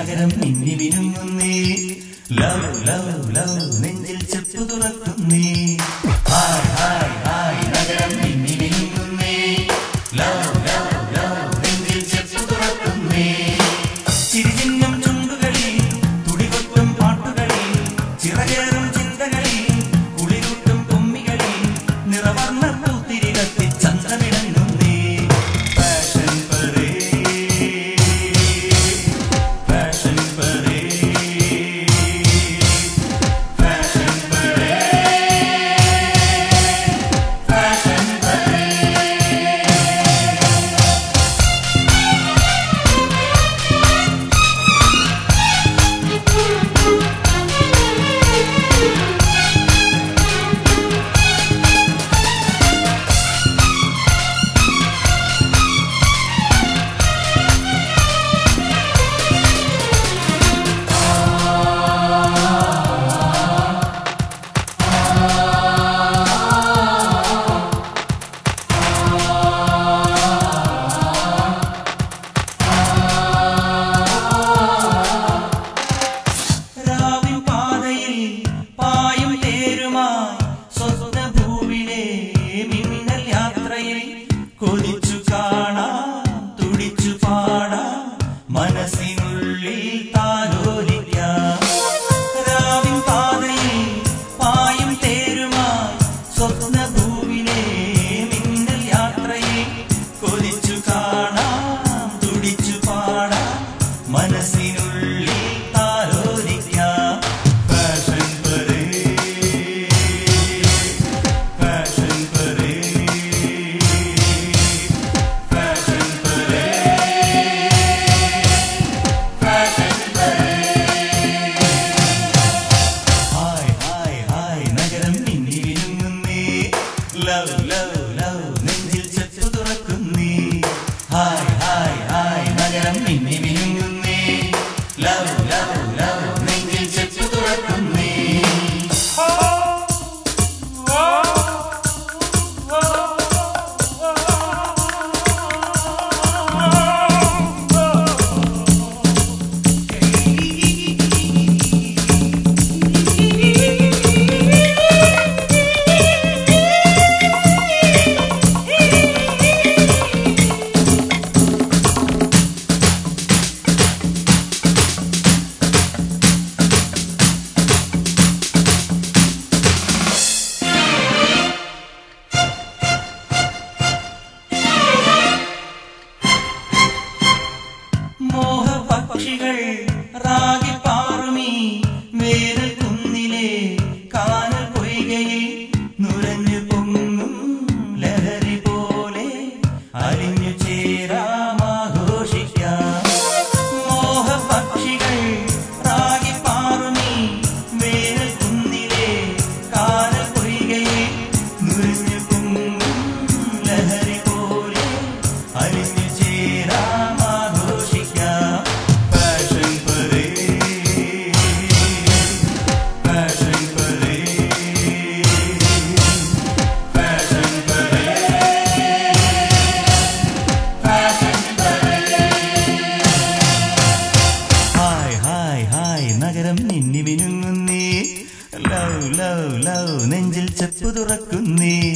നഗരം മിന്നി മിനുങ്ങുന്നേ love love love നെഞ്ചിൽ ചെപ്പു തുറക്കുന്നേ ഹായ് ഹായ് ഹായ് നഗരം മിന്നി മിനുങ്ങുന്നേ ലവ് ലവ് ലവ് നെഞ്ചിൽ ചെപ്പു തുറക്കുന്നേ ചിരിചിഹ്നം ചുണ്ടുകളിൽ തുടികൊട്ടും പാട്ടുകളിൽ ചിറകേറും ചിന്തകളിൽ കുളിരൂട്ടും കുമ്മികളിൽ നിറവർണ്ണ പൂത്തിരി കത്തി ചന്ദ്രമിടങ്ങുന്നേ fashion parade fashion parade fashion parade fashion parade രാവിൻ പാതയിൽ പായും തേരുമായി സ്വപ്നഭൂവിലെ മിന്നൽ യാത്രയിൽ കൊതിച്ചു കാണാം തുടിച്ചു പാടാം മനസ്സിനുള്ളിൽ താലോലിക്കാം രാവിൻ പാതയിൽ പായും തേരുമായി സ്വപ്നഭൂവിലെ മിന്നൽ യാത്രയിൽ കൊതിച്ചു കാണാം തുടിച്ചു പാടാം മനസ്സിനുള്ളിൽ താലോലിക്കാം fashion parade fashion parade fashion parade fashion parade hi hi hi നഗരം മിന്നി വിരുങ്ങുന്നേ ലവ് ലവ് ലവ് നെഞ്ചിൽ ചെത്തു തുറക്കുന്നേ ഹായ് ഹായ് ഹായ് നഗരം മിന്നി വിരുങ്ങുന്നേ ലവ് ലവ് ലവ് നെഞ്ചിൽ ചെത്തു തുറക്കുന്നേ മോഹപക്ഷികൾ റാഗി പാറുമീ വേനൽ കുന്നിലെ കാനൽ പൊയ്കയിൽ നുരഞ്ഞു പൊങ്ങും ലഹരി പോലെ അലിഞ്ഞു ചേരാമാഘോഷിക്കാം മോഹപക്ഷികൾ റാഗി പാറുമീ വേനൽ കുന്നിലെ കാനൽ പൊയ്കയിൽ നുരഞ്ഞു പൊങ്ങും ലഹരി പോലെ അലിഞ്ഞു ചേരാമാഘോഷിക്കാം fashion parade fashion parade fashion parade fashion parade hi hi hi നഗരം നിന്നി മിനുങ്ങുന്നേ ലവ് ലവ് ലവ് നെഞ്ചിൽ ചെപ്പു തുറക്കുന്നേ